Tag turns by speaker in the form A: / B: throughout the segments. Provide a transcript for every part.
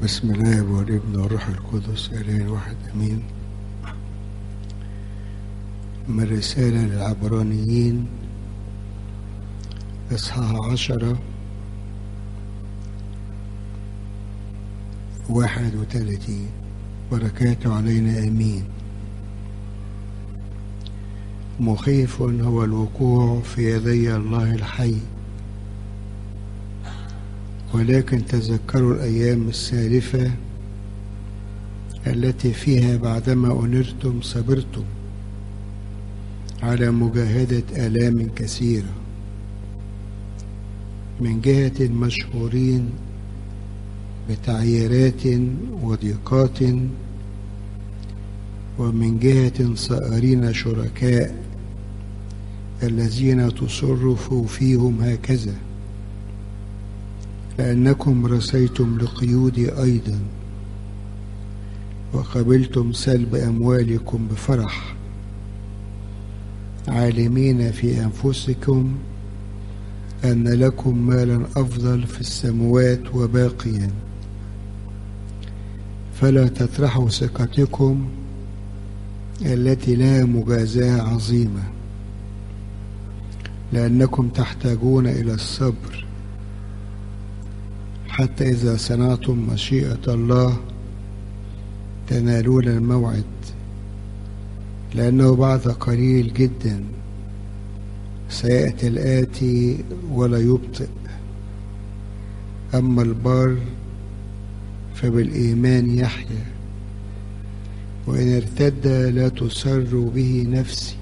A: بسم الله والابن والروح القدس إله الواحد أمين من رسالة للعبرانيين إصحاح عشرة واحد وثلاثين بركاته علينا أمين مخيف هو الوقوع في يدي الله الحي ولكن تذكروا الأيام السالفة التي فيها بعدما أنرتم صبرتم على مجاهدة آلام كثيرة من جهة المشهورين بتعييرات وضيقات ومن جهة صائرين شركاء الذين تصرفوا فيهم هكذا لأنكم رسيتم لقيودي أيضا وقبلتم سلب أموالكم بفرح عالمين في أنفسكم أن لكم مالا أفضل في السموات وباقيا فلا تطرحوا ثقتكم التي لها مجازاة عظيمة لأنكم تحتاجون إلى الصبر حتى إذا صنعتم مشيئة الله تنالون الموعد لأنه بعد قليل جدا سيأتي الآتي ولا يبطئ أما البار فبالإيمان يحيا وإن ارتد لا تسر به نفسي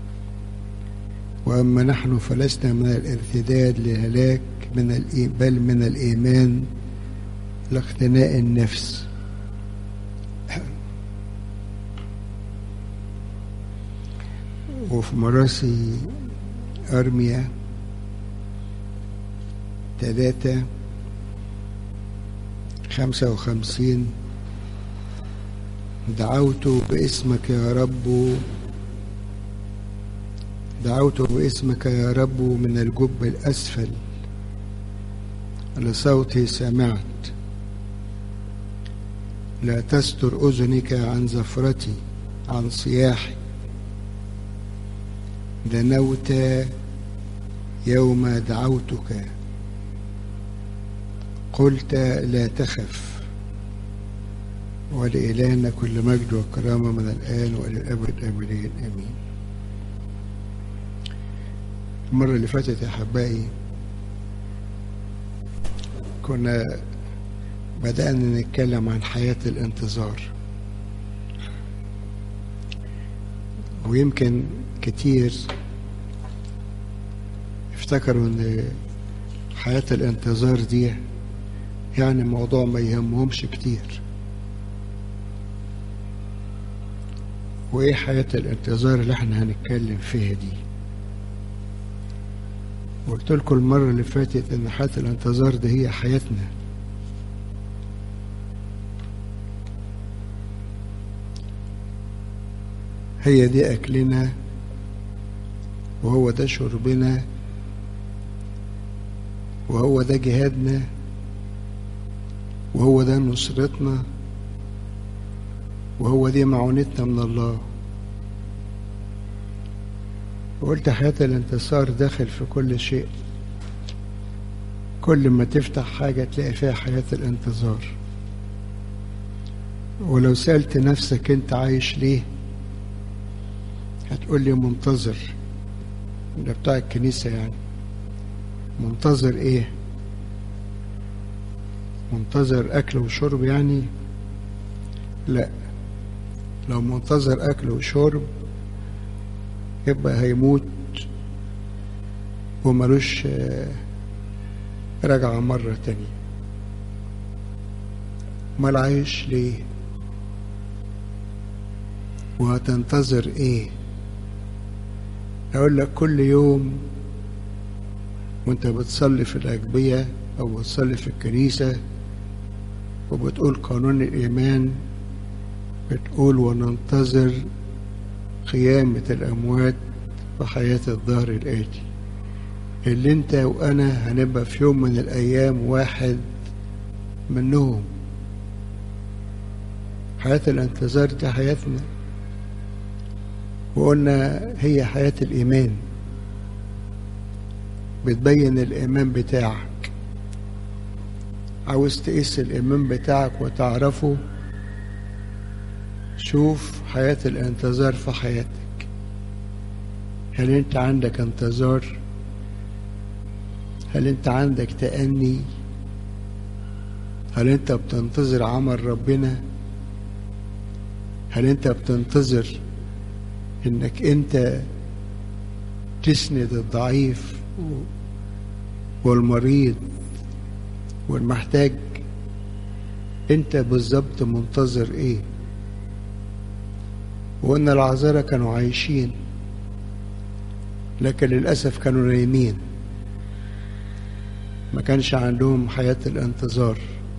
A: وأما نحن فلسنا من الارتداد للهلاك من بل من الإيمان لاقتناء النفس وفي مراسي أرميا ثلاثة خمسة وخمسين دعوت باسمك يا رب دعوت باسمك يا رب من الجب الأسفل لصوتي سمعت لا تستر أذنك عن زفرتي عن صياحي دنوت يوم دعوتك قلت لا تخف ولإلهنا كل مجد وكرامة من الآن وإلى الأبد أبدين آمين المرة اللي فاتت يا أحبائي كنا بدأنا نتكلم عن حياة الانتظار ويمكن كتير افتكروا ان حياة الانتظار دي يعني موضوع ما يهمهمش كتير وايه حياة الانتظار اللي احنا هنتكلم فيها دي قلت لكم المرة اللي فاتت ان حياة الانتظار دي هي حياتنا هي دي اكلنا وهو ده شربنا وهو ده جهادنا وهو ده نصرتنا وهو دي معونتنا من الله وقلت حياة الانتصار داخل في كل شيء كل ما تفتح حاجة تلاقي فيها حياة الانتظار ولو سألت نفسك انت عايش ليه هتقول لي منتظر ده بتاع الكنيسة يعني منتظر ايه منتظر اكل وشرب يعني لا لو منتظر اكل وشرب يبقى هيموت وملوش رجعة مرة تانية امال عايش ليه وهتنتظر ايه اقول لك كل يوم وانت بتصلي في الاجبية او بتصلي في الكنيسة وبتقول قانون الايمان بتقول وننتظر قيامة الأموات وحياة الظهر الآتي اللي انت وانا هنبقى في يوم من الايام واحد منهم حياة الانتظار دي حياتنا وقلنا هي حياة الإيمان بتبين الإيمان بتاعك عاوز تقيس الإيمان بتاعك وتعرفه شوف حياة الانتظار في حياتك هل انت عندك انتظار هل انت عندك تأني هل انت بتنتظر عمل ربنا هل انت بتنتظر انك انت تسند الضعيف والمريض والمحتاج انت بالظبط منتظر ايه وان العذارى كانوا عايشين لكن للاسف كانوا نايمين ما كانش عندهم حياة الانتظار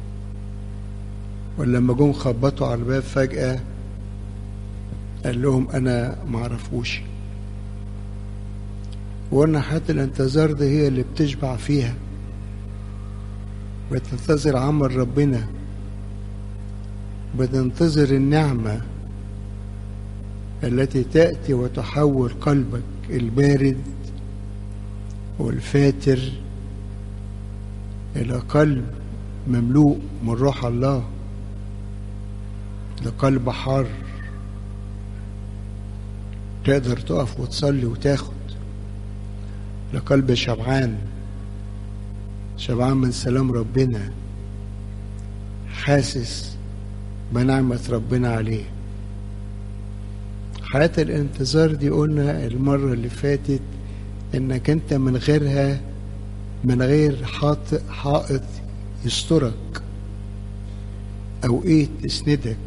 A: ولما جم خبطوا على الباب فجأة قال لهم أنا معرفوش وقلنا حياة الانتظار دي هي اللي بتشبع فيها بتنتظر عمل ربنا بتنتظر النعمة التي تأتي وتحول قلبك البارد والفاتر إلى قلب مملوء من روح الله لقلب حار تقدر تقف وتصلي وتاخد لقلب شبعان شبعان من سلام ربنا حاسس بنعمة ربنا عليه حياة الانتظار دي قلنا المرة اللي فاتت انك انت من غيرها من غير حائط حائط يسترك او ايه تسندك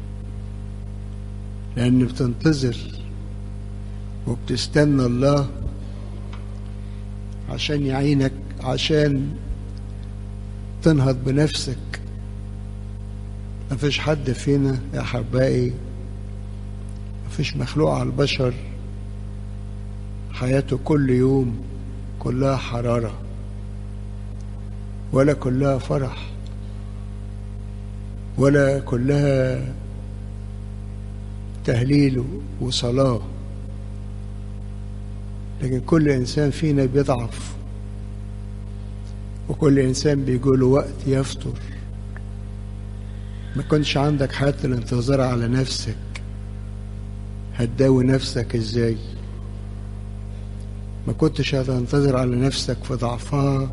A: لان بتنتظر وبتستنى الله عشان يعينك عشان تنهض بنفسك مفيش حد فينا يا حبائي مفيش مخلوق على البشر حياته كل يوم كلها حرارة ولا كلها فرح ولا كلها تهليل وصلاة لكن كل إنسان فينا بيضعف وكل إنسان بيجوله وقت يفطر ما كنش عندك حياة الانتظار على نفسك هتداوي نفسك ازاي ما كنتش هتنتظر على نفسك في ضعفها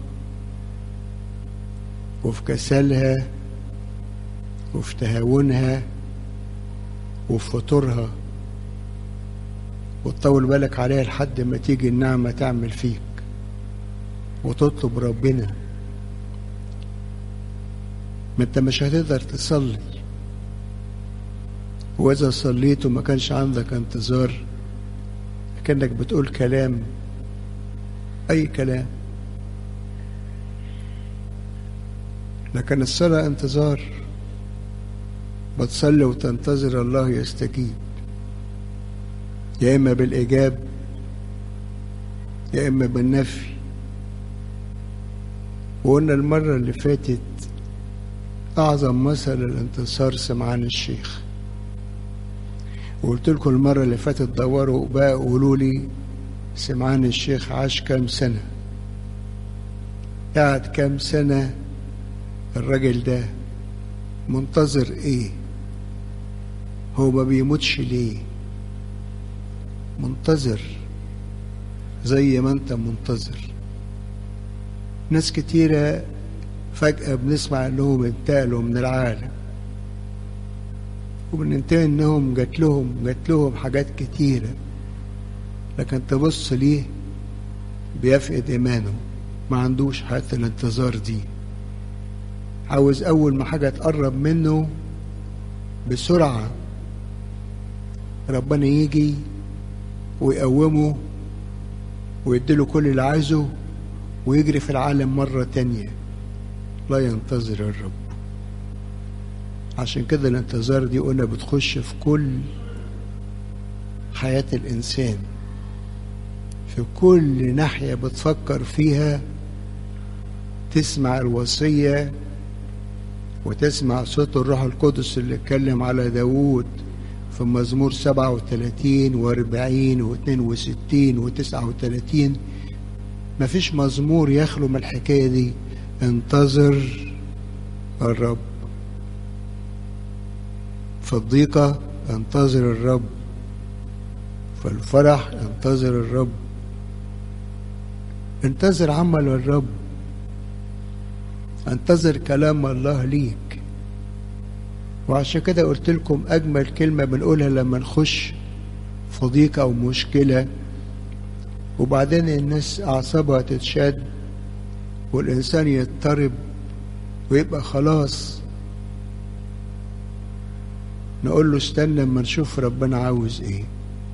A: وفي كسلها وفي تهاونها وفي فطورها وتطول بالك عليها لحد ما تيجي النعمة تعمل فيك وتطلب ربنا ما انت مش هتقدر تصلي واذا صليت وما كانش عندك انتظار كانك بتقول كلام اي كلام لكن الصلاة انتظار بتصلي وتنتظر الله يستجيب يا إما بالإجاب يا إما بالنفي وقلنا المرة اللي فاتت أعظم مثل الانتصار سمعان الشيخ وقلت لكم المرة اللي فاتت دوروا بقى قولوا لي سمعان الشيخ عاش كام سنة قعد كام سنة الراجل ده منتظر ايه هو ما بيموتش ليه منتظر زي ما انت منتظر ناس كتيرة فجأة بنسمع انهم انتقلوا من العالم وبننتهي انهم جات لهم جات لهم حاجات كتيرة لكن تبص ليه بيفقد ايمانه ما عندوش حياة الانتظار دي عاوز اول ما حاجة تقرب منه بسرعة ربنا يجي ويقومه ويديله كل اللي عايزه ويجري في العالم مرة تانية لا ينتظر الرب عشان كده الانتظار دي قلنا بتخش في كل حياة الإنسان في كل ناحية بتفكر فيها تسمع الوصية وتسمع صوت الروح القدس اللي اتكلم على داوود في مزمور 37 و40 و62 و39 مفيش مزمور يخلو من الحكاية دي انتظر الرب في الضيقة انتظر الرب في الفرح انتظر الرب انتظر عمل الرب انتظر كلام الله ليك وعشان كده قلت لكم اجمل كلمه بنقولها لما نخش في ضيقه او مشكله وبعدين الناس اعصابها تتشد والانسان يضطرب ويبقى خلاص نقول له استنى اما نشوف ربنا عاوز ايه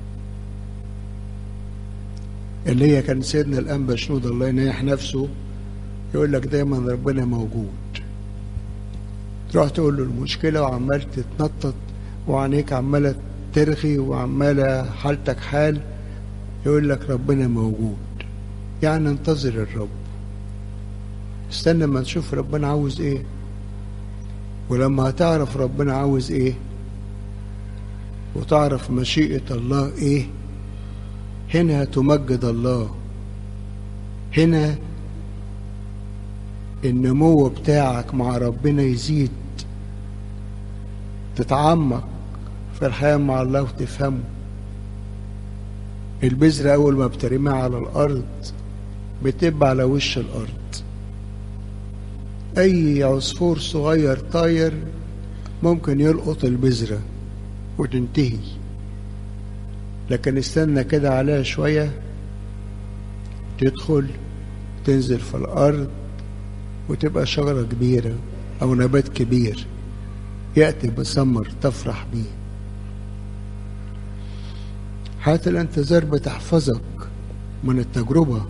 A: اللي هي كان سيدنا الانبا شنود الله ينيح نفسه يقول لك دايما ربنا موجود تروح تقول له المشكلة وعمال تتنطط وعينيك عمالة ترخي وعمالة حالتك حال يقول لك ربنا موجود يعني انتظر الرب استنى ما تشوف ربنا عاوز ايه ولما هتعرف ربنا عاوز ايه وتعرف مشيئة الله ايه هنا تمجد الله هنا النمو بتاعك مع ربنا يزيد تتعمق في الحياة مع الله وتفهمه البذرة أول ما بترميها على الأرض بتبقى على وش الأرض أي عصفور صغير طاير ممكن يلقط البذرة وتنتهي لكن استنى كده عليها شوية تدخل تنزل في الأرض وتبقى شجرة كبيرة أو نبات كبير يأتي بثمر تفرح بيه حياة الانتظار بتحفظك من التجربة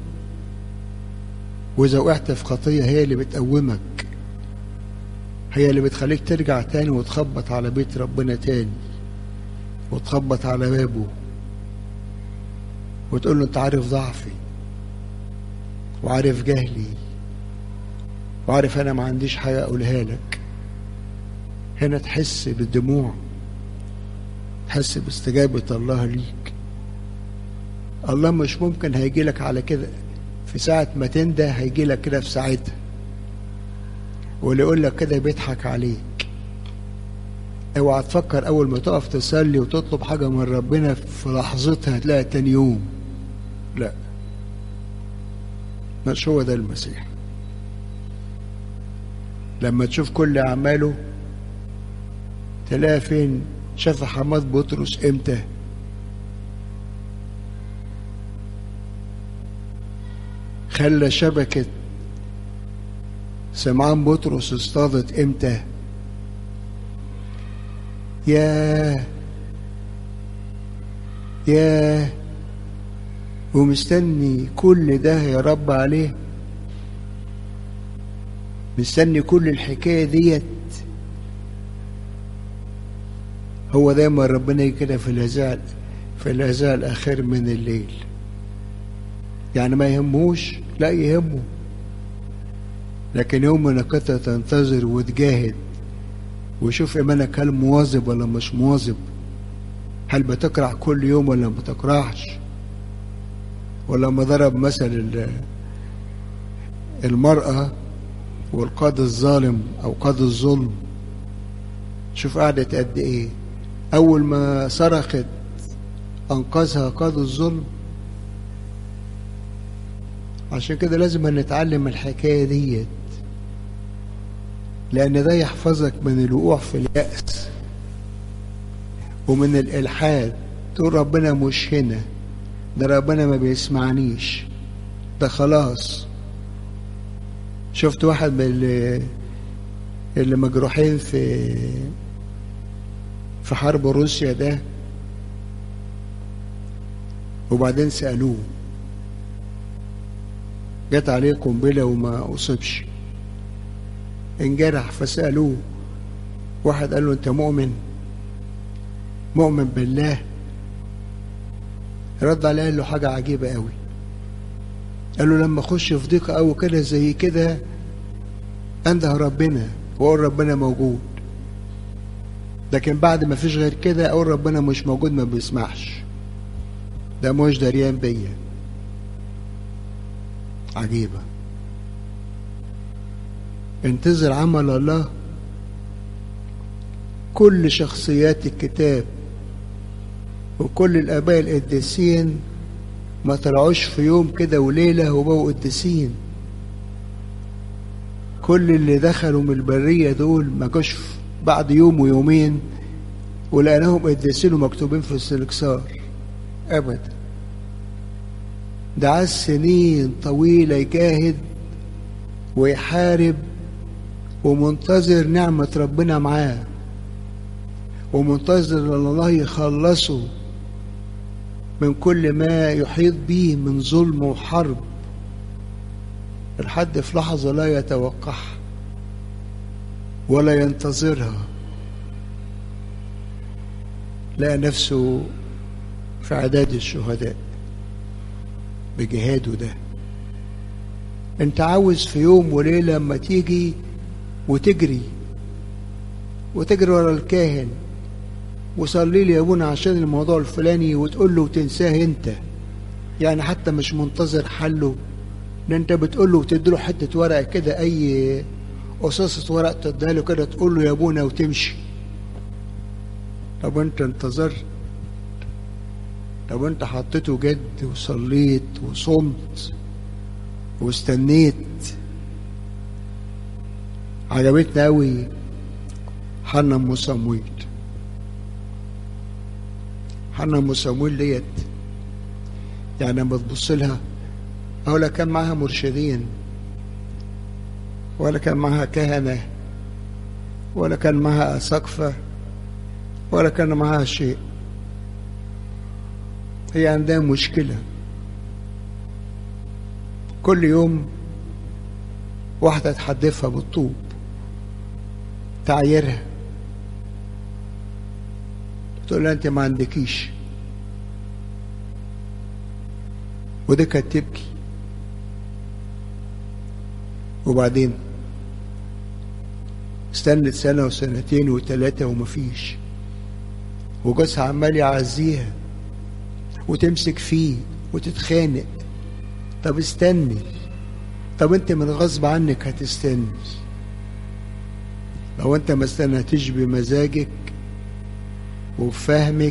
A: وإذا وقعت في خطية هي اللي بتقومك هي اللي بتخليك ترجع تاني وتخبط على بيت ربنا تاني وتخبط على بابه وتقول له انت عارف ضعفي وعارف جهلي وعارف انا ما عنديش حاجه اقولها لك هنا تحس بالدموع تحس باستجابه الله ليك الله مش ممكن هيجي لك على كده في ساعة ما تندى هيجي لك كده في ساعتها واللي يقول لك كده بيضحك عليك اوعى تفكر اول ما تقف تصلي وتطلب حاجة من ربنا في لحظتها هتلاقي تاني يوم لا مش هو ده المسيح لما تشوف كل أعماله تلاقي فين شاف حماد بطرس امتى خلى شبكة سمعان بطرس اصطادت امتى يا يا ومستني كل ده يا رب عليه مستني كل الحكايه ديت هو دايما ربنا كده في الهزاء في الهزاء الاخير من الليل يعني ما يهموش لا يهمه لكن يوم انك انت تنتظر وتجاهد وشوف ايمانك هل مواظب ولا مش مواظب هل بتقرع كل يوم ولا ما بتقرعش ولا ما ضرب مثل المرأة والقاضي الظالم أو قاضي الظلم شوف قعدت قد إيه أول ما صرخت أنقذها قاضي الظلم عشان كده لازم نتعلم الحكاية ديت لأن ده يحفظك من الوقوع في اليأس ومن الإلحاد تقول ربنا مش هنا ده ربنا ما بيسمعنيش ده خلاص شفت واحد من اللي, اللي مجروحين في في حرب روسيا ده وبعدين سألوه جت عليه قنبلة وما أصيبش انجرح فسألوه واحد قال له أنت مؤمن مؤمن بالله رد عليه قال له حاجة عجيبة قوي قال له لما اخش في ضيقة قوي كده زي كده انده ربنا واقول ربنا موجود لكن بعد ما فيش غير كده اقول ربنا مش موجود ما بيسمعش ده مش دريان بيا عجيبة انتظر عمل الله كل شخصيات الكتاب وكل الآباء القديسين ما طلعوش في يوم كده وليلة وبقوا قديسين كل اللي دخلوا من البرية دول ما جوش بعد يوم ويومين ولقيناهم قديسين ومكتوبين في السلكسار أبدا ده عاش سنين طويلة يجاهد ويحارب ومنتظر نعمة ربنا معاه ومنتظر ان الله يخلصه من كل ما يحيط به من ظلم وحرب الحد في لحظة لا يتوقعها ولا ينتظرها لقى نفسه في عداد الشهداء بجهاده ده انت عاوز في يوم وليلة لما تيجي وتجري وتجري ورا الكاهن وصلي لي يا ابونا عشان الموضوع الفلاني وتقول له وتنساه انت يعني حتى مش منتظر حله ده انت بتقول له وتدي له حته ورقه كده اي قصاصه ورق تديها له كده تقول له يا ابونا وتمشي طب انت انتظرت طب انت حطيته جد وصليت وصمت واستنيت عجبتنا قوي حنا ام صمويل حنا ام صمويل ديت يعني لما تبص لها ولا كان معاها مرشدين ولا كان معاها كهنة ولا كان معاها أساقفة ولا كان معاها شيء هي عندها مشكلة كل يوم واحدة تحدفها بالطوب تعيرها تقول لها انت ما عندكيش وده كانت تبكي وبعدين استنت سنة وسنتين وثلاثة ومفيش وجوزها عمال يعزيها وتمسك فيه وتتخانق طب استني طب انت من غصب عنك هتستني لو انت ما استنتش بمزاجك وبفهمك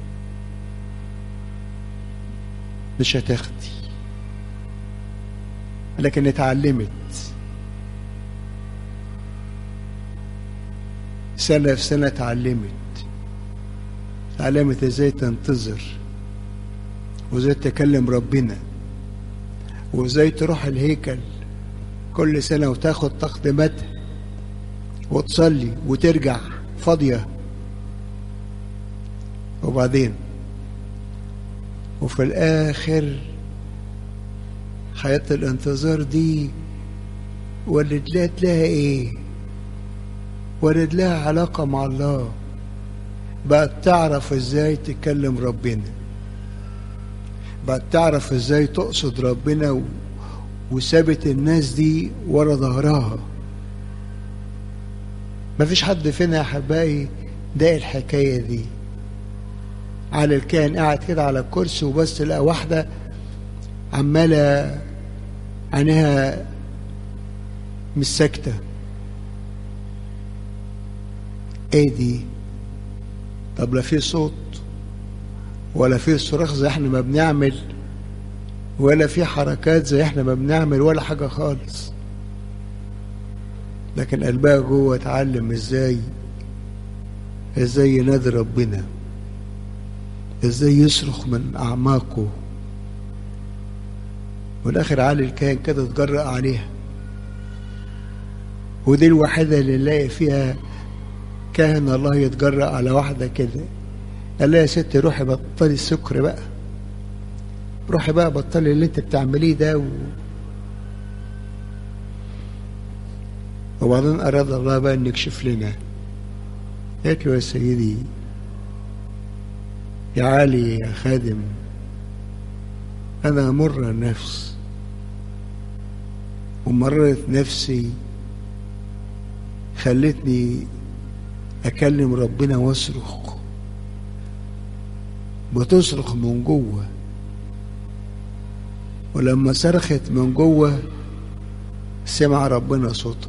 A: مش هتاخدي لكن اتعلمت سنة في سنة اتعلمت اتعلمت ازاي تنتظر وازاي تكلم ربنا وازاي تروح الهيكل كل سنة وتاخد تقديماتها وتصلي وترجع فاضية وبعدين وفي الآخر حياة الانتظار دي ولد لها ايه ولد لها علاقة مع الله بقت تعرف ازاي تكلم ربنا بقت تعرف ازاي تقصد ربنا و... وسابت الناس دي ورا ظهرها مفيش حد فينا يا احبائي ده الحكايه دي على الكائن قاعد كده على الكرسي وبس لقى واحده عماله عينيها مش ساكته ايه دي طب لا في صوت ولا في صراخ زي احنا ما بنعمل ولا في حركات زي احنا ما بنعمل ولا حاجة خالص لكن قلبها جوه اتعلم ازاي ازاي ينادي ربنا ازاي يصرخ من اعماقه والاخر علي الكائن كده اتجرأ عليها ودي الوحيدة اللي نلاقي فيها كاهن الله يتجرأ على واحدة كده قال لها يا ست روحي بطلي السكر بقى روحي بقى بطلي اللي انت بتعمليه ده و... وبعدين أراد الله بقى أن يكشف لنا قالت له يا سيدي يا علي يا خادم أنا مر النفس ومررت نفسي خلتني أكلم ربنا واصرخ بتصرخ من جوه ولما صرخت من جوه سمع ربنا صوتها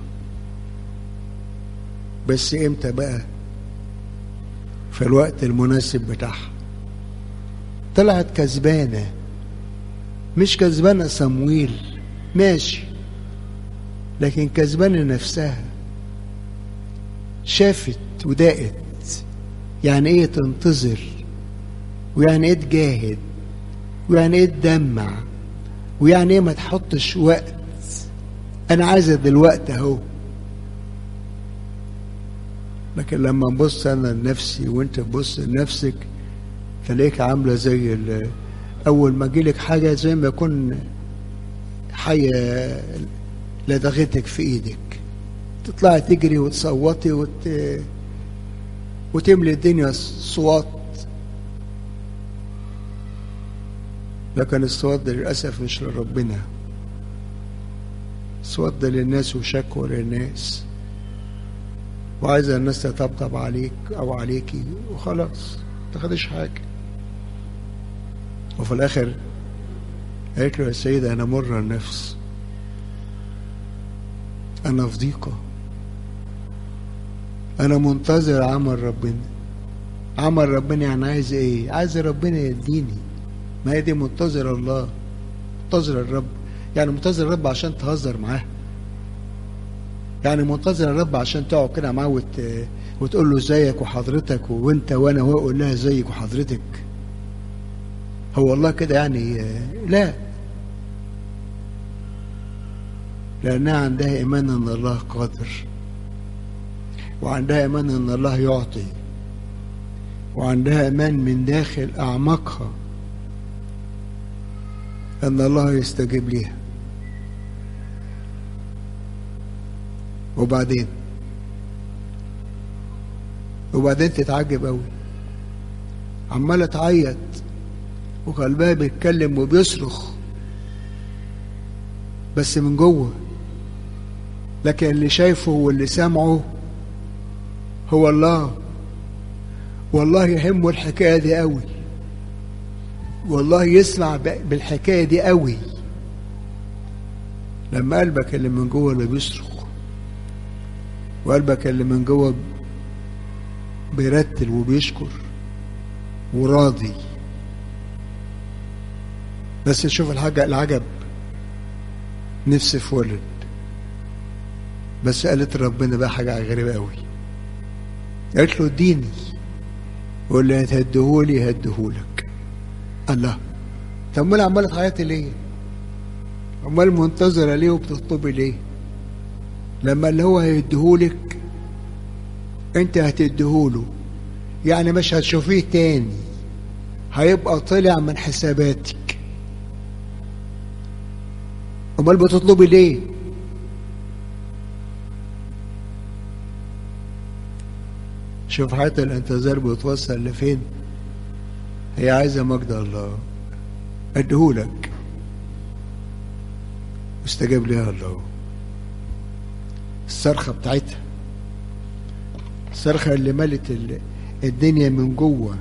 A: بس امتى بقى في الوقت المناسب بتاعها طلعت كسبانة مش كسبانة صمويل ماشي لكن كسبانة نفسها شافت ودقت يعني ايه تنتظر ويعني ايه تجاهد ويعني ايه تدمع ويعني ايه ما تحطش وقت انا عايزه دلوقتي اهو لكن لما نبص انا لنفسي وانت تبص لنفسك تلاقيك عامله زي اول ما جيلك حاجه زي ما يكون حيه لدغتك في ايدك تطلعي تجري وتصوتي وت... وتملي الدنيا صوات لكن الصوات ده للأسف مش لربنا الصوات ده للناس وشكوى للناس وعايزة الناس تطبطب عليك أو عليكي وخلاص تاخدش حاجة وفي الآخر قالت له يا سيدة أنا مر النفس أنا في ضيقة أنا منتظر عمل ربنا عمل ربنا يعني عايز إيه؟ عايز ربنا يديني ما هي دي منتظر الله منتظر الرب يعني منتظر الرب عشان تهزر معاه يعني منتظر الرب عشان تقعد كده معاه وت... وتقول له ازيك وحضرتك وانت وانا هو يقول لها ازيك وحضرتك هو الله كده يعني لا لأنها عندها إيمان أن الله قادر وعندها إيمان أن الله يعطي وعندها إيمان من داخل أعماقها أن الله يستجيب ليها وبعدين وبعدين تتعجب أوي عمالة تعيط وقلبها بيتكلم وبيصرخ بس من جوه لكن اللي شايفه واللي سامعه هو الله والله يهمه الحكايه دي قوي والله يسمع بالحكايه دي قوي لما قلبك اللي من جوه اللي بيصرخ وقلبك اللي من جوه بيرتل وبيشكر وراضي بس شوف الحاجة العجب نفسي في ولد بس قالت ربنا بقى حاجة غريبة قوي قالت له اديني وقول لي هتهدهولي هديهولك الله طب امال عماله تعيطي ليه؟ امال منتظره ليه وبتطلبي ليه؟ لما اللي هو هيديهولك انت هتديهوله يعني مش هتشوفيه تاني هيبقى طلع من حساباتك امال بتطلبي ليه شوف حياة الانتظار بتوصل لفين هي عايزة مجد الله اديهولك استجاب ليها الله الصرخة بتاعتها الصرخة اللي ملت الدنيا من جوه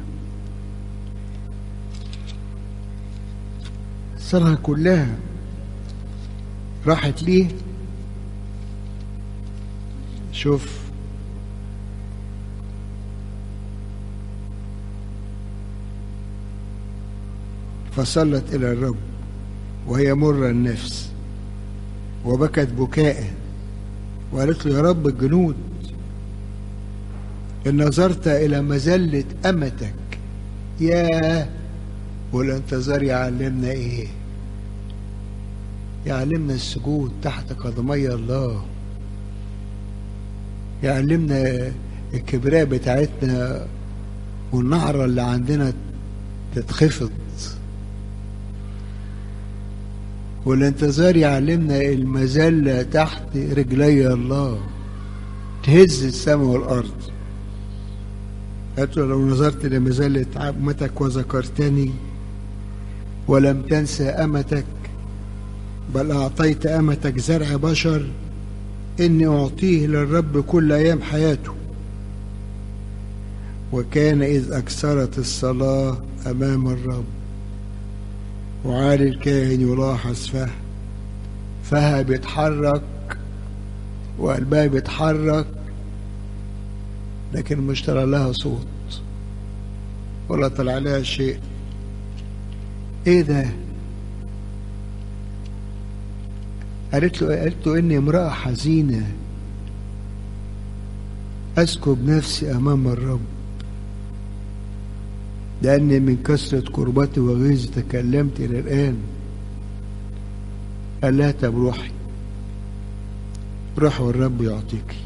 A: الصرخة كلها راحت ليه شوف فصلت إلى الرب وهي مرة النفس وبكت بكاء وقالت له يا رب الجنود إن نظرت إلى مذلة أمتك يا والانتظار يعلمنا إيه يعلمنا السجود تحت قدمي الله يعلمنا الكبرياء بتاعتنا والنعرة اللي عندنا تتخفض والانتظار يعلمنا المذلة تحت رجلي الله تهز السماء والأرض قالت له لو نظرت لمذلة أمتك وذكرتني ولم تنسى أمتك بل أعطيت أمتك زرع بشر إني أعطيه للرب كل أيام حياته وكان إذ أكثرت الصلاة أمام الرب وعالي الكاهن يلاحظ فه فها بيتحرك وقلبها بيتحرك لكن مش طلع لها صوت ولا طلع لها شيء ايه ده قالت له قالت له اني امراه حزينه اسكب نفسي امام الرب لاني من كثره كربتي وغيظي تكلمت الى الان قال لها طب روحي روح والرب يعطيكي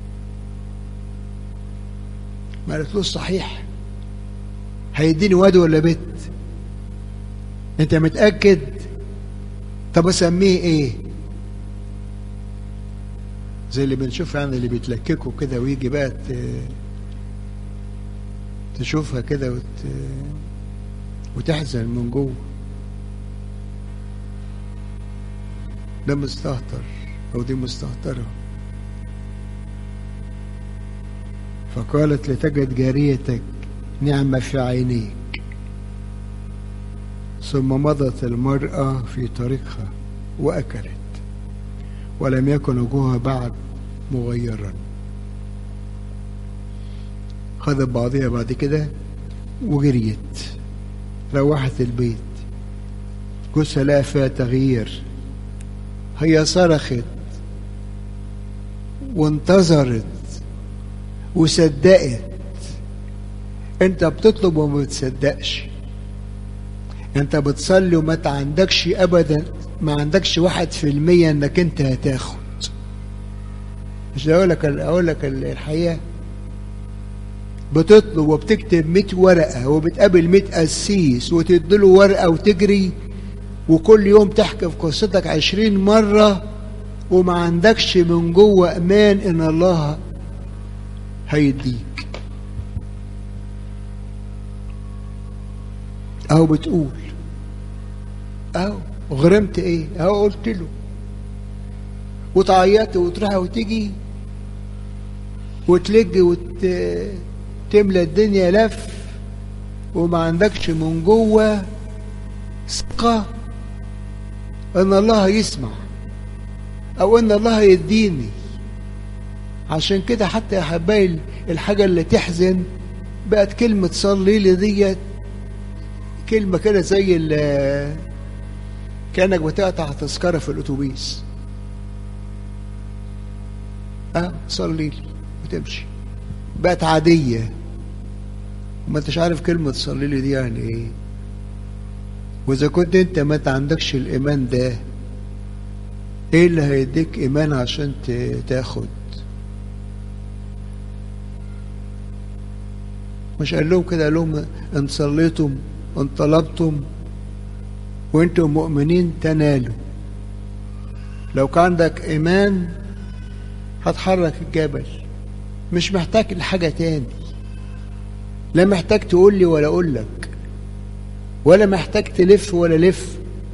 A: ما قالتلوش صحيح هيديني واد ولا بنت انت متاكد طب اسميه ايه زي اللي بنشوف يعني اللي بيتلككوا كده ويجي بقى تشوفها كده وت... وتحزن من جوه ده مستهتر او دي مستهتره فقالت لتجد جاريتك نعمة في عينيك ثم مضت المرأة في طريقها وأكلت ولم يكن وجوهها بعد مغيرا خدت بعضها بعد كده وجريت روحت البيت جوزها لقى فيها تغيير هي صرخت وانتظرت وصدقت انت بتطلب وما بتصدقش انت بتصلي وما عندكش ابدا ما عندكش واحد في المية انك انت هتاخد مش اقول لك اقول لك الحقيقه بتطلب وبتكتب 100 ورقه وبتقابل 100 قسيس وتديله ورقه وتجري وكل يوم تحكي في قصتك 20 مره وما عندكش من جوه امان ان الله هيديك اهو بتقول اهو غرمت ايه اهو قلت له وتعيط وتروح وتيجي وتلج وتملى الدنيا لف وما عندكش من جوه ثقة ان الله يسمع او ان الله يديني عشان كده حتى يا حبايبي الحاجة اللي تحزن بقت كلمة صلي لي ديت كلمة كده زي كأنك بتقطع تذكرة في الأتوبيس اه صلي لي وتمشي بقت عادية ما انتش عارف كلمة صلي لي دي يعني ايه واذا كنت انت ما عندكش الايمان ده ايه اللي هيديك ايمان عشان تاخد مش قال لهم كده قال لهم ان صليتم ان طلبتم وانتم مؤمنين تنالوا لو كان عندك ايمان هتحرك الجبل مش محتاج لحاجة تاني لا محتاج تقول لي ولا اقول لك ولا محتاج تلف ولا لف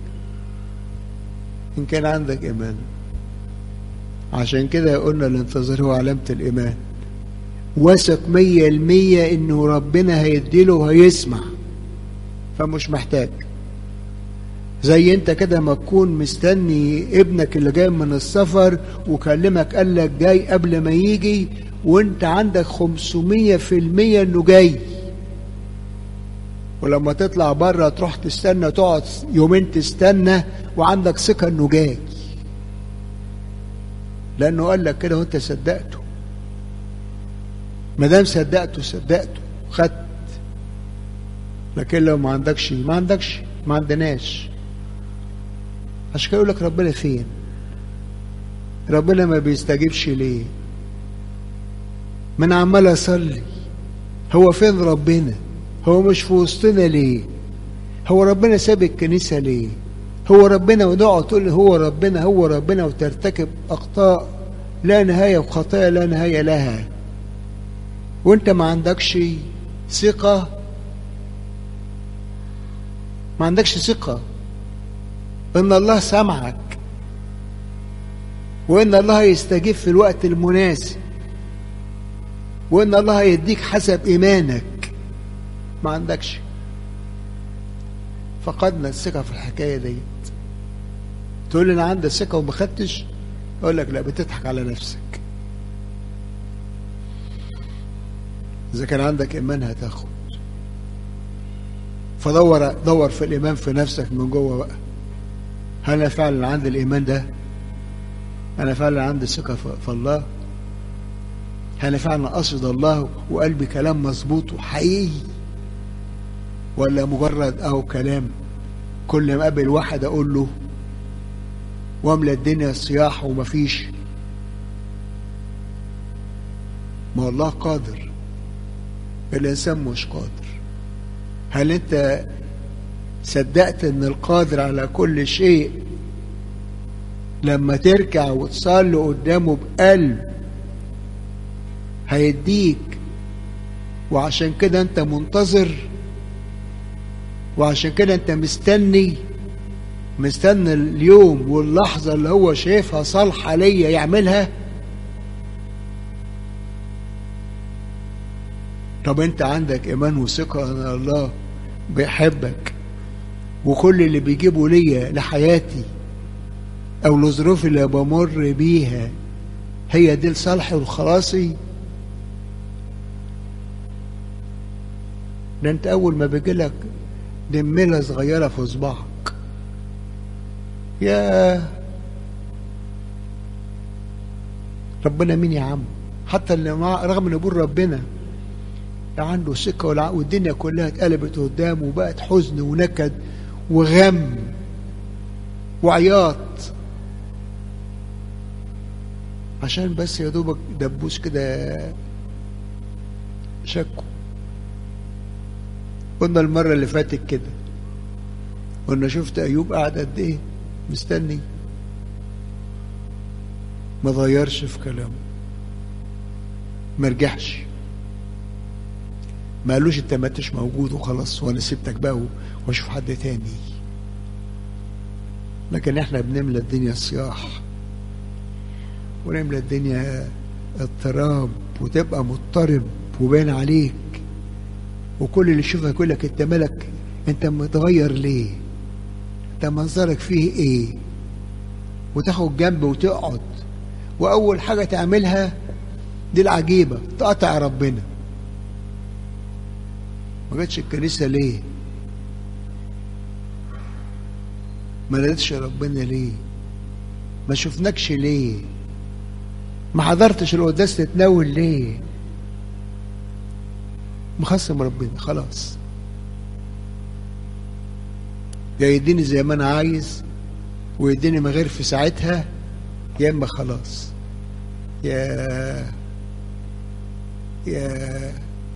A: ان كان عندك ايمان عشان كده قلنا الانتظار هو علامة الايمان واثق مية المية انه ربنا هيديله وهيسمع فمش محتاج زي انت كده ما تكون مستني ابنك اللي جاي من السفر وكلمك قال لك جاي قبل ما يجي وانت عندك خمسمية في المية انه جاي ولما تطلع بره تروح تستنى تقعد يومين تستنى وعندك ثقة انه جاي لانه قال لك كده وانت صدقته ما دام صدقته صدقته خدت لكن لو ما عندكش ما عندكش ما عندناش عشان كده يقول لك ربنا فين ربنا ما بيستجيبش ليه ما انا عمال اصلي هو فين ربنا هو مش في وسطنا ليه هو ربنا ساب الكنيسة ليه هو ربنا ونقعد تقول هو ربنا هو ربنا وترتكب أخطاء لا نهاية وخطايا لا نهاية لها وانت ما عندكش ثقة ما عندكش ثقة ان الله سمعك وإن الله يستجيب في الوقت المناسب وإن الله يديك حسب إيمانك ما عندكش فقدنا الثقة في الحكاية ديت تقول لي أنا عندي ثقة وما خدتش أقول لك لا بتضحك على نفسك إذا كان عندك إيمان هتاخد فدور دور في الإيمان في نفسك من جوه بقى هل أنا فعلا عندي الإيمان ده؟ أنا فعلا عندي ثقة في الله؟ هل أنا فعلا قصد الله وقلبي كلام مظبوط وحقيقي؟ ولا مجرد أهو كلام كل ما أقابل واحد أقول له واملى الدنيا صياح ومفيش ما الله قادر الإنسان مش قادر هل أنت صدقت أن القادر على كل شيء لما تركع وتصلي قدامه بقلب هيديك وعشان كده أنت منتظر وعشان كده أنت مستني مستني اليوم واللحظة اللي هو شايفها صالحة ليا يعملها طب انت عندك ايمان وثقة ان الله بيحبك وكل اللي بيجيبه ليا لحياتي او لظروف اللي بمر بيها هي دي لصالحي وخلاصي ده انت اول ما بيجي لك دملة صغيرة في صباعك يا ربنا مين يا عم حتى اللي مع رغم ان يقول ربنا عنده ثقة والدنيا كلها اتقلبت قدامه وبقت حزن ونكد وغم وعياط عشان بس يا دوبك دبوس كده شكه قلنا المرة اللي فاتت كده قلنا شفت أيوب قاعد قد إيه مستني ما غيرش في كلامه ما رجعش ما قالوش انت ما انتش موجود وخلاص وانا سبتك بقى واشوف حد تاني لكن احنا بنملى الدنيا صياح ونملى الدنيا اضطراب وتبقى مضطرب وباين عليك وكل اللي يشوفك يقول لك انت مالك انت متغير ليه انت منظرك فيه ايه وتاخد جنب وتقعد واول حاجه تعملها دي العجيبه تقطع ربنا ما جاتش الكنيسه ليه ما نادتش ربنا ليه ما شفناكش ليه ما حضرتش القداس تتناول ليه مخصم ربنا خلاص يا يديني زي ما انا عايز ويديني من غير في ساعتها يا اما خلاص يا يا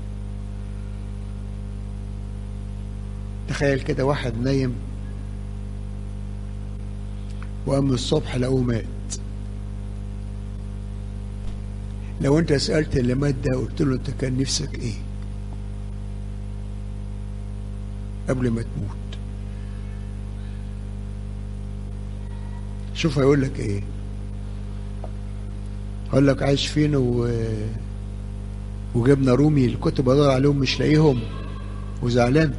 A: تخيل كده واحد نايم وقام الصبح لقوه مات لو انت سألت اللي مات ده قلت له انت كان نفسك ايه قبل ما تموت شوف هيقول لك ايه هقول لك عايش فين و... وجبنا رومي اللي كنت بدور عليهم مش لاقيهم وزعلان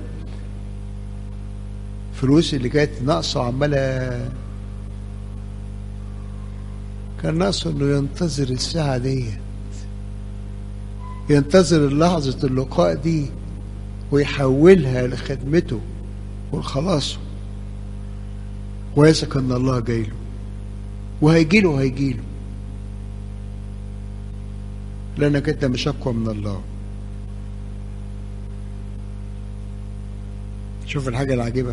A: فلوس اللي كانت ناقصه عماله كان ناقصه انه ينتظر الساعه ديت ينتظر لحظه اللقاء دي ويحولها لخدمته ولخلاصه ويثق ان الله جاي له وهيجي له هيجي له لانك انت مش اقوى من الله شوف الحاجه العجيبه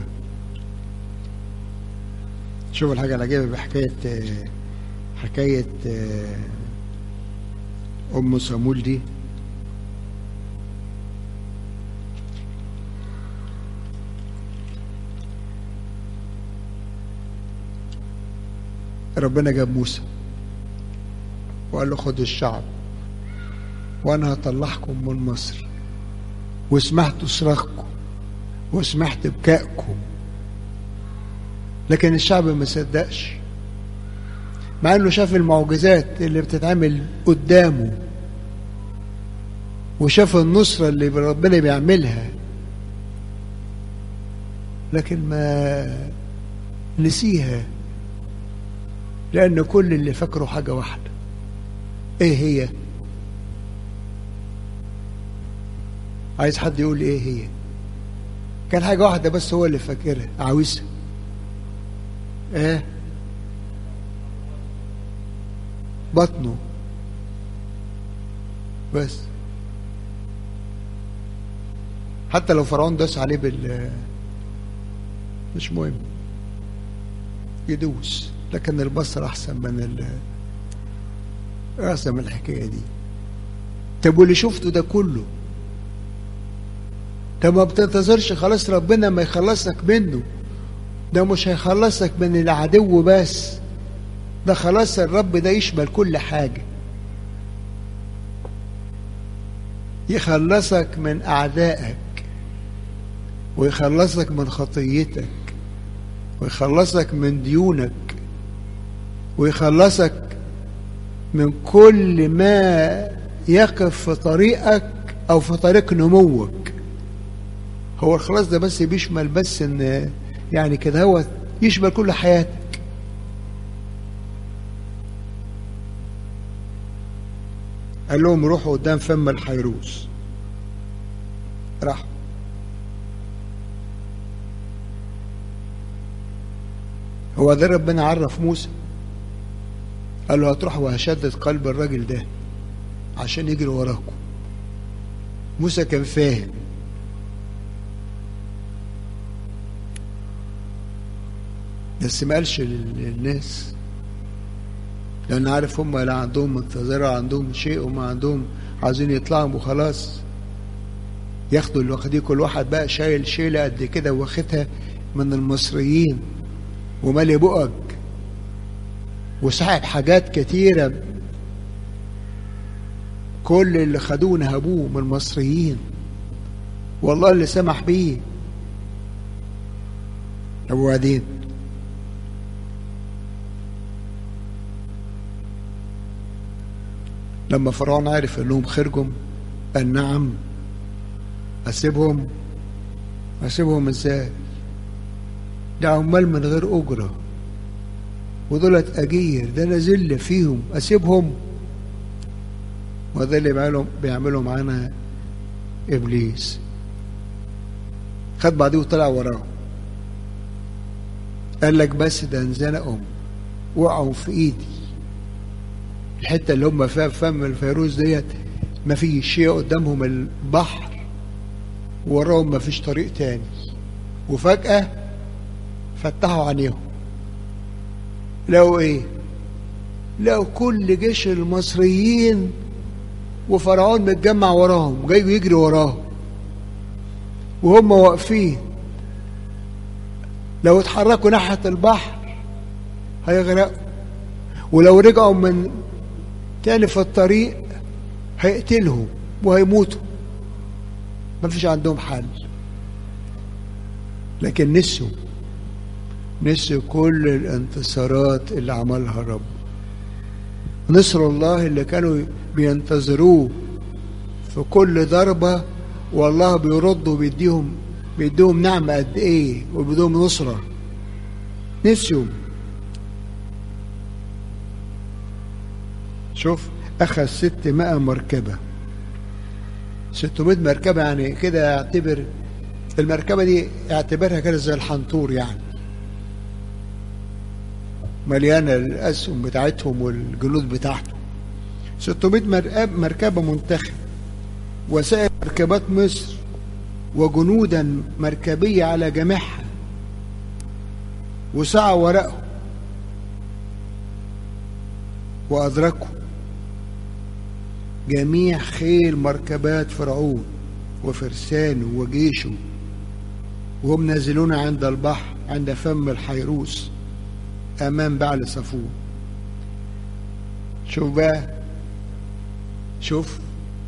A: شوف الحاجه العجيبه بحكايه حكايه ام صامول دي ربنا جاب موسى وقال له خد الشعب وانا هطلعكم من مصر وسمعت صراخكم وسمعت بكائكم لكن الشعب ما صدقش مع انه شاف المعجزات اللي بتتعمل قدامه وشاف النصرة اللي ربنا بيعملها لكن ما نسيها لأن كل اللي فاكره حاجة واحدة إيه هي؟ عايز حد يقول إيه هي؟ كان حاجة واحدة بس هو اللي فاكرها عاوزها إيه؟ بطنه بس حتى لو فرعون داس عليه بال مش مهم يدوس لكن البصر احسن من ال احسن من الحكايه دي طب واللي شفته ده كله طب ما بتنتظرش خلاص ربنا ما يخلصك منه ده مش هيخلصك من العدو بس ده خلاص الرب ده يشمل كل حاجه يخلصك من اعدائك ويخلصك من خطيتك ويخلصك من ديونك ويخلصك من كل ما يقف في طريقك او في طريق نموك هو الخلاص ده بس بيشمل بس ان يعني كده هو يشمل كل حياتك قال لهم روحوا قدام فم الحيروس راحوا هو ده ربنا عرف موسى قال له هتروح وهشدد قلب الراجل ده عشان يجري وراكم موسى كان فاهم بس ما قالش للناس لان عارف هم لا عندهم منتظرة عندهم شيء وما عندهم عايزين يطلعوا وخلاص ياخدوا اللي واخديه كل واحد بقى شايل شيلة قد كده واخدها من المصريين ومالي بقك وسحب حاجات كتيرة كل اللي خدوه نهبوه من المصريين والله اللي سمح بيه طب وبعدين لما فرعون عرف انهم خرجهم قال نعم اسيبهم اسيبهم ازاي ده عمال من غير اجره ودولت اجير ده انا ذل فيهم اسيبهم وده اللي بيعملوا بيعملوا معانا ابليس خد بعضيه وطلع وراه قال لك بس ده انزنقهم وقعوا في ايدي الحته اللي هم فيها فم الفيروز ديت ما فيش شيء قدامهم البحر وراهم ما فيش طريق تاني وفجأة فتحوا عينيهم لقوا ايه لقوا كل جيش المصريين وفرعون متجمع وراهم جاي يجري وراهم وهم واقفين لو اتحركوا ناحية البحر هيغرقوا ولو رجعوا من تاني في الطريق هيقتلهم وهيموتوا ما فيش عندهم حل لكن نسوا نسوا كل الانتصارات اللي عملها الرب نصر الله اللي كانوا بينتظروه في كل ضربة والله بيرد وبيديهم بيديهم نعمة قد ايه وبيديهم نصرة نسيوا شوف أخذ ستمائة مركبة ستمائة مركبة يعني كده اعتبر المركبة دي اعتبرها كده زي الحنطور يعني مليانة الأسهم بتاعتهم والجنود بتاعتهم 600 مركبة منتخب وسائر مركبات مصر وجنودا مركبية على جميعها وسعوا ورقهم وأدركوا جميع خيل مركبات فرعون وفرسانه وجيشه وهم نازلون عند البحر عند فم الحيروس أمام بعل صفون شوف بقى شوف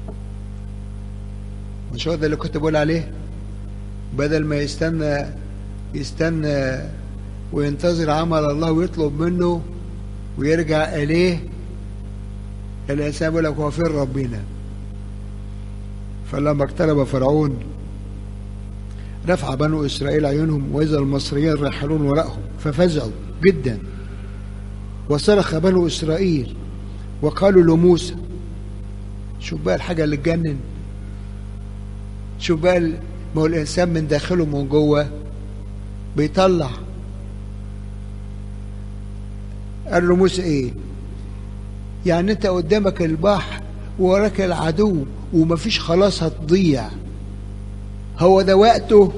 A: مش هو ده اللي كنت بقول عليه بدل ما يستنى يستنى وينتظر عمل الله ويطلب منه ويرجع إليه الإنسان يقول لك هو فين ربنا فلما اقترب فرعون رفع بنو إسرائيل عيونهم وإذا المصريين رحلون وراءهم ففزعوا جدا وصرخ بنو إسرائيل وقالوا لموسى شوف بقى الحاجة اللي تجنن شوف بقى ما هو الإنسان من داخله من جوه بيطلع قال له موسى إيه يعني أنت قدامك البحر ووراك العدو ومفيش خلاص هتضيع هو ده وقته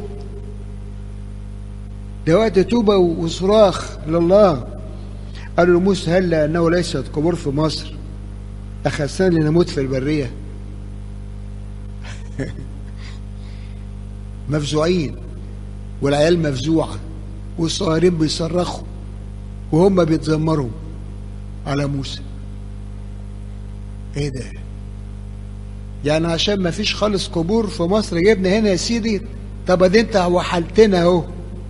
A: ده وقت توبة وصراخ لله قال له موسى هل أنه ليست قبور في مصر أخذتني لنموت في البرية مفزوعين والعيال مفزوعة والصغيرين بيصرخوا وهم بيتذمروا على موسى ايه ده يعني عشان ما فيش خالص قبور في مصر جبنا هنا يا سيدي طب ادي انت وحلتنا اهو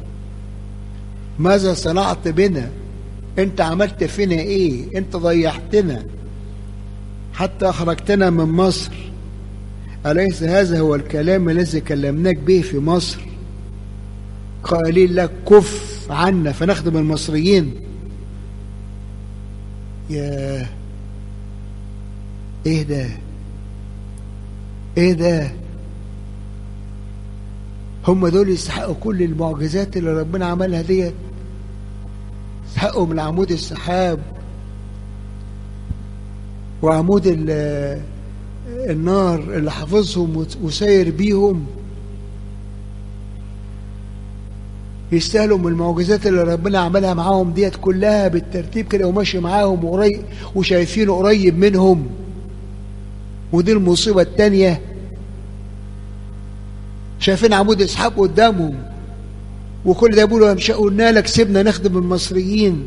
A: ماذا صنعت بنا انت عملت فينا ايه انت ضيعتنا حتى اخرجتنا من مصر اليس هذا هو الكلام الذي كلمناك به في مصر قائلين لك كف عنا فنخدم المصريين يا ايه ده ايه ده هم دول يستحقوا كل المعجزات اللي ربنا عملها ديت يستحقوا من عمود السحاب وعمود النار اللي حافظهم وساير بيهم يستاهلوا من المعجزات اللي ربنا عملها معاهم ديت كلها بالترتيب كده وماشي معاهم وقريب وشايفينه قريب منهم ودي المصيبة التانية شايفين عمود اسحاق قدامهم وكل ده بيقولوا مش قلنا لك سيبنا نخدم المصريين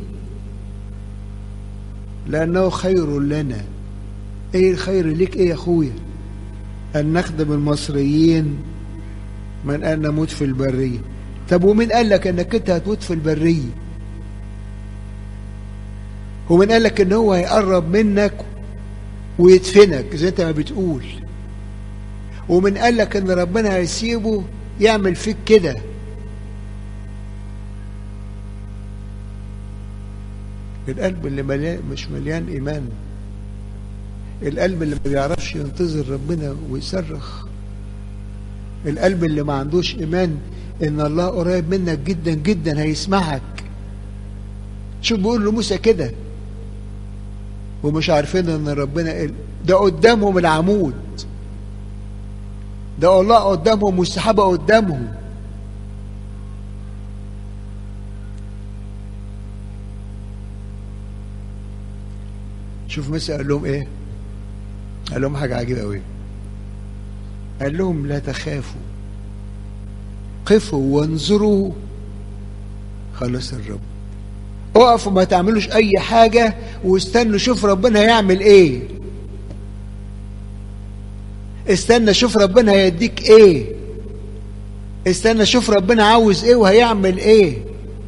A: لأنه خير لنا ايه الخير ليك ايه يا اخويا ان نخدم المصريين من ان نموت في البريه طب ومين قال لك انك انت هتموت في البريه ومين قال لك ان هو هيقرب منك ويدفنك زي انت ما بتقول ومن قال لك ان ربنا هيسيبه يعمل فيك كده القلب اللي مليان مش مليان ايمان القلب اللي ما بيعرفش ينتظر ربنا ويصرخ القلب اللي ما عندوش ايمان ان الله قريب منك جدا جدا هيسمعك شوف بيقول لموسى كده ومش عارفين ان ربنا ده قدامهم العمود ده الله قدامهم والسحابة قدامهم شوف موسى قال لهم ايه قال لهم حاجة عجيبة قوي قال لهم لا تخافوا قفوا وانظروا خلاص الرب اقفوا ما تعملوش اي حاجة واستنوا شوف ربنا هيعمل ايه استنى شوف ربنا هيديك ايه استنى شوف ربنا عاوز ايه وهيعمل ايه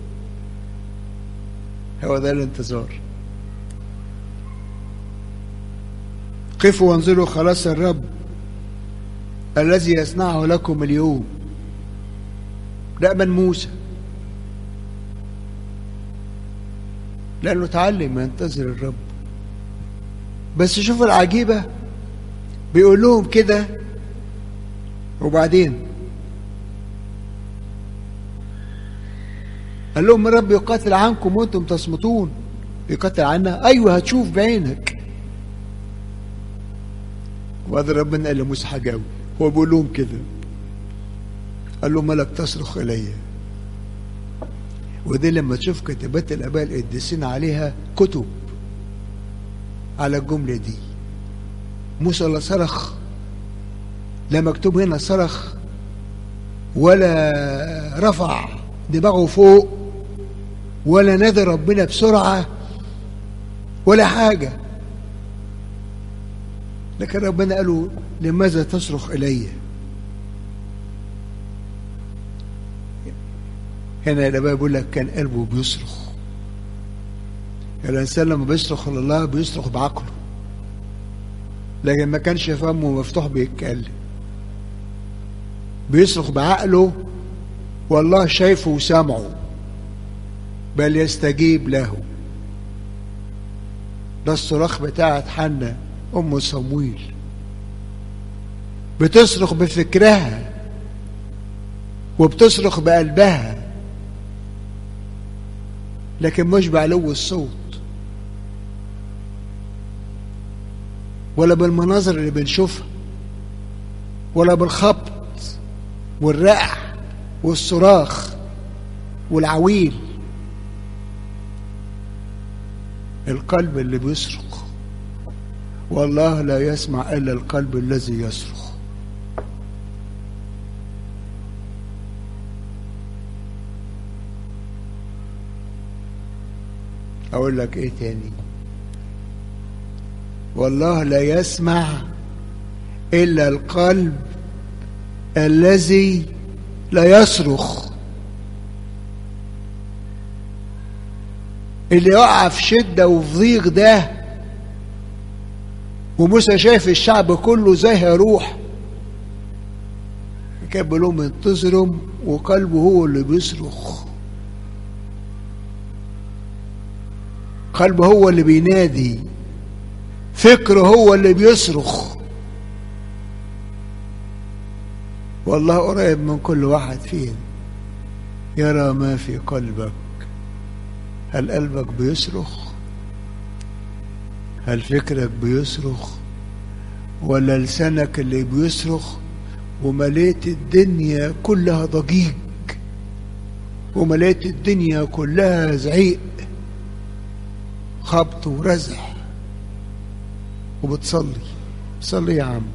A: هو ده الانتظار قفوا وانظروا خلاص الرب الذي يصنعه لكم اليوم ده من موسى لأنه اتعلم ينتظر الرب بس شوف العجيبة بيقول لهم كده وبعدين قال لهم الرب يقاتل عنكم وانتم تصمتون يقاتل عنا ايوه هتشوف بعينك وبعد ربنا قال لموسى حاجه قوي هو بيقول لهم كده قال له ملك تصرخ الي ودي لما تشوف كتابات الاباء القديسين عليها كتب على الجمله دي موسى لا صرخ لا مكتوب هنا صرخ ولا رفع دماغه فوق ولا نادى ربنا بسرعه ولا حاجه لكن ربنا قالوا لماذا تصرخ الي هنا الاباء بيقول لك كان قلبه بيصرخ الإنسان لما بيصرخ لله بيصرخ بعقله لكن ما كانش فمه مفتوح بيتكلم بيصرخ بعقله والله شايفه وسامعه بل يستجيب له ده الصراخ بتاعت حنة أم صمويل بتصرخ بفكرها وبتصرخ بقلبها لكن مش بعلو الصوت ولا بالمناظر اللي بنشوفها ولا بالخبط والرقع والصراخ والعويل القلب اللي بيصرخ والله لا يسمع الا القلب الذي يصرخ اقول لك ايه تاني والله لا يسمع الا القلب الذي لا يصرخ اللي يقع في شده وفي ضيق ده وموسى شايف الشعب كله زي هيروح كان بيقول لهم انتظروا وقلبه هو اللي بيصرخ قلبه هو اللي بينادي فكره هو اللي بيصرخ والله قريب من كل واحد فينا يرى ما في قلبك هل قلبك بيصرخ هل فكرك بيصرخ ولا لسانك اللي بيصرخ ومليت الدنيا كلها ضجيج ومليت الدنيا كلها زعيق خبط ورزع وبتصلي صلي يا عم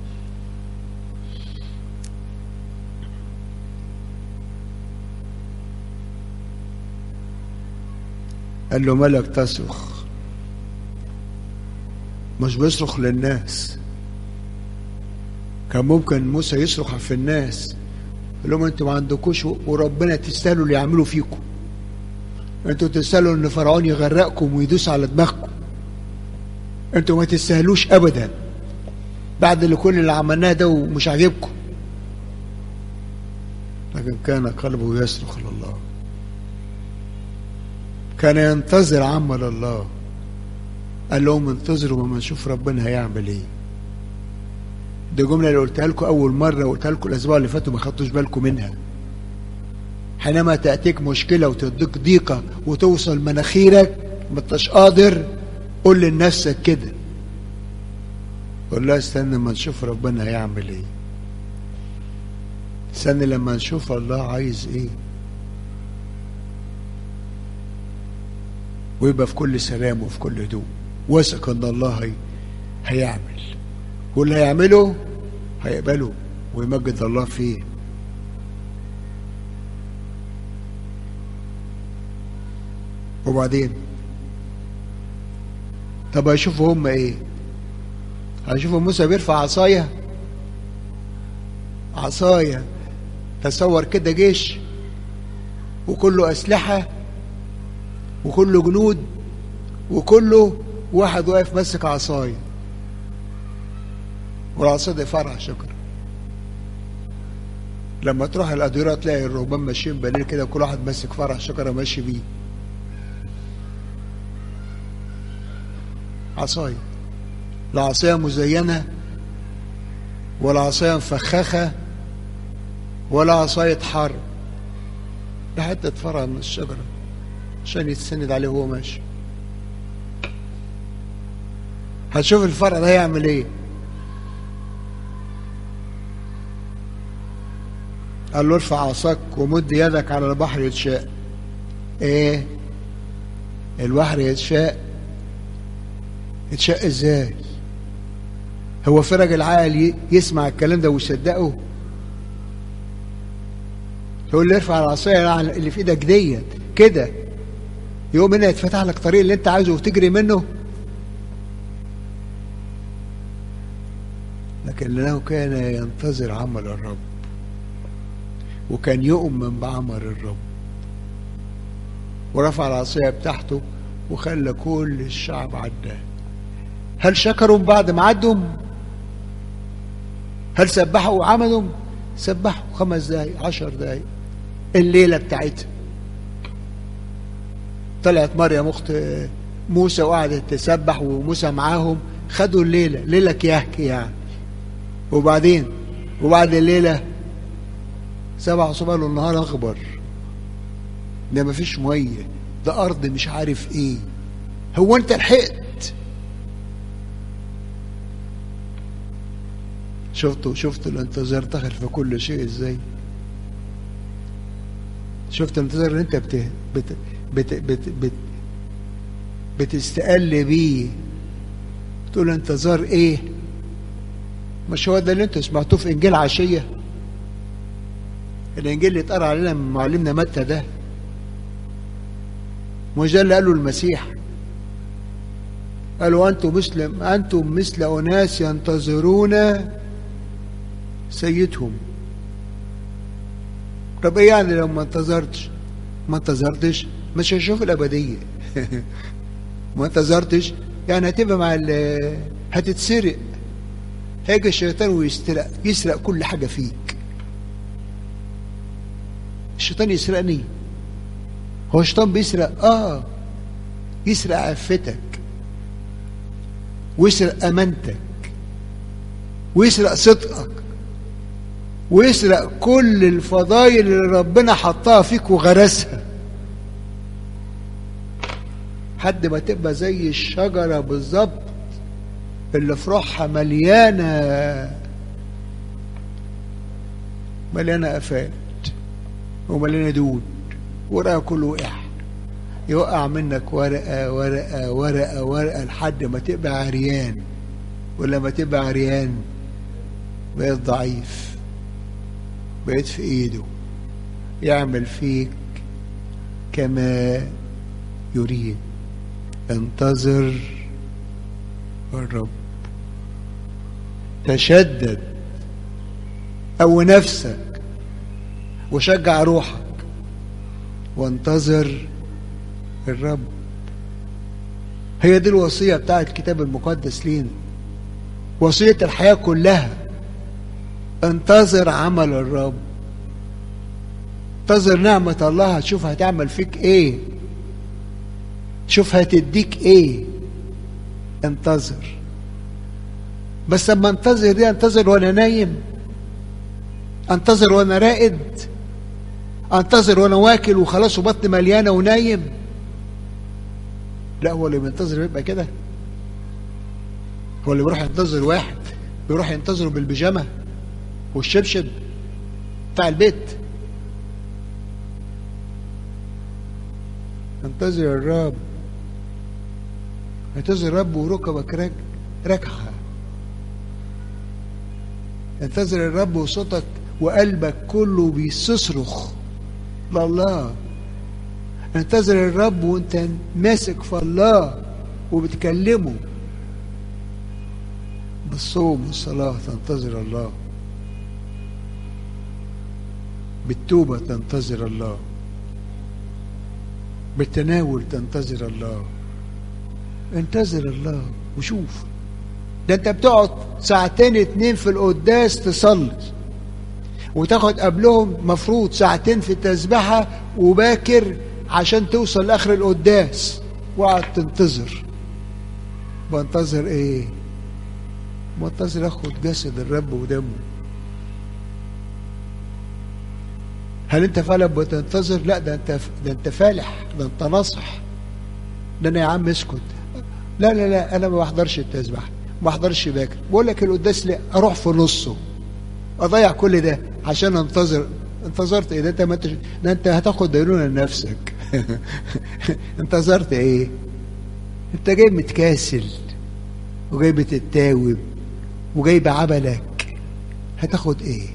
A: قال له ملك تصرخ مش بيصرخ للناس كان ممكن موسى يصرخ في الناس قال لهم انتوا ما عندكوش وربنا تستاهلوا اللي يعملوا فيكم انتوا تستاهلوا ان فرعون يغرقكم ويدوس على دماغكم انتوا ما تستاهلوش ابدا بعد اللي كل اللي عملناه ده ومش عاجبكم لكن كان قلبه يصرخ لله كان ينتظر عمل الله قال لهم انتظروا لما نشوف ربنا هيعمل ايه دي جمله اللي قلتها لكم اول مره وقلتها لكم الاسبوع اللي فات وما خدتوش بالكم منها حينما تاتيك مشكله وتديك ضيقه وتوصل مناخيرك ما انتش قادر قول لنفسك كده قول لها استنى ما نشوف ربنا هيعمل ايه استنى لما نشوف الله عايز ايه ويبقى في كل سلام وفي كل هدوء واثق ان الله هي هيعمل واللي هيعمله هيقبله ويمجد الله فيه وبعدين طب هيشوفوا هم ايه هيشوفوا موسى بيرفع عصايه عصايه تصور كده جيش وكله اسلحه وكله جنود وكله واحد واقف ماسك عصايه والعصايه دي فرع شجره لما تروح الادوره تلاقي الرهبان ماشيين بالليل كده كل واحد ماسك فرع شجره ماشي بيه عصايه لا عصايه مزينه ولا عصايه مفخخه ولا عصايه حرب ده حته فرع من الشجره عشان يتسند عليه وهو ماشي هتشوف الفرع ده هيعمل ايه قال له ارفع عصاك ومد يدك على البحر يتشاء ايه البحر يتشاء يتشاء ازاي هو في راجل عاقل يسمع الكلام ده ويصدقه يقول لي ارفع العصايه اللي في ايدك ديت كده يوم هنا يتفتح لك طريق اللي انت عايزه وتجري منه لكن لانه كان ينتظر عمل الرب وكان يؤمن بعمل الرب ورفع العصايه بتاعته وخلى كل الشعب عداه هل شكروا بعد ما عدوا هل سبحوا وعملوا سبحوا خمس دقايق عشر دقايق الليلة بتاعتها طلعت مريم أخت موسى وقعدت تسبح وموسى معاهم خدوا الليلة ليلة كيهك يعني وبعدين وبعد الليلة سبع صبح النهار أخبر ده مفيش مية ده أرض مش عارف إيه هو أنت لحقت شفتوا شفتوا الانتظار دخل في كل شيء ازاي شفت الانتظار اللي انت بت بت بت بت بت بتستقل بيه تقول انتظار ايه مش هو ده اللي انتوا سمعتوه في انجيل عشيه الانجيل اللي اتقرا علينا من معلمنا متى ده مش ده اللي قاله المسيح قالوا انتم مثل انتم مثل اناس ينتظرون سيدهم طب ايه يعني لو ما انتظرتش ما انتظرتش مش هشوف الابديه ما انتظرتش يعني هتبقى مع هتتسرق هيجي الشيطان ويسرق يسرق كل حاجه فيك الشيطان يسرقني هو الشيطان بيسرق اه يسرق عفتك ويسرق امانتك ويسرق صدقك ويسرق كل الفضايل اللي ربنا حطها فيك وغرسها حد ما تبقى زي الشجرة بالظبط اللي فروعها مليانة مليانة آفات ومليانة دود ورقة كله وقع يوقع منك ورقة ورقة ورقة ورقة لحد ما تبقى عريان ولما تبقى عريان بقيت ضعيف بقيت في ايده يعمل فيك كما يريد انتظر الرب تشدد او نفسك وشجع روحك وانتظر الرب هي دي الوصية بتاعت الكتاب المقدس لينا وصية الحياة كلها انتظر عمل الرب انتظر نعمة الله هتشوف هتعمل فيك ايه شوف هتديك ايه انتظر بس اما انتظر دي انتظر وانا نايم انتظر وانا راقد انتظر وانا واكل وخلاص وبطني مليانه ونايم لا هو اللي بينتظر يبقى كده هو اللي بيروح ينتظر واحد بيروح ينتظره بالبيجامه والشبشب بتاع البيت انتظر الرب انتظر الرب وركبك رك ركعه انتظر الرب وصوتك وقلبك كله بيصرخ لله انتظر الرب وانت ماسك في الله وبتكلمه بالصوم والصلاة تنتظر الله بالتوبة تنتظر الله بالتناول تنتظر الله انتظر الله وشوف ده انت بتقعد ساعتين اتنين في القداس تصلي وتاخد قبلهم مفروض ساعتين في التسبحة وباكر عشان توصل لاخر القداس وقعد تنتظر بنتظر ايه منتظر اخد جسد الرب ودمه هل انت فعلا بتنتظر لا ده انت ده انت فالح ده انت ناصح ده انا يا عم اسكت لا لا لا انا ما بحضرش التسبح ما بحضرش باكر بقول لك القداس لا اروح في نصه اضيع كل ده عشان انتظر انتظرت ايه ده انت ما انت ده انت هتاخد دينونه لنفسك انتظرت ايه انت جاي متكاسل وجاي بتتاوب وجاي بعبلك هتاخد ايه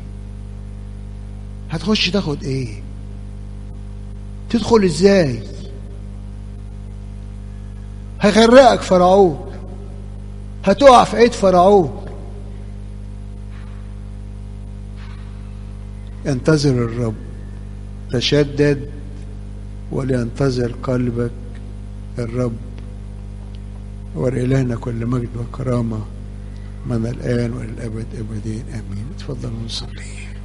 A: هتخش تاخد ايه تدخل ازاي هيغرقك فرعون هتقع في ايد فرعون انتظر الرب تشدد ولينتظر قلبك للرب ولإلهنا كل مجد وكرامة من الآن والأبد أبدين آمين تفضلوا نصلي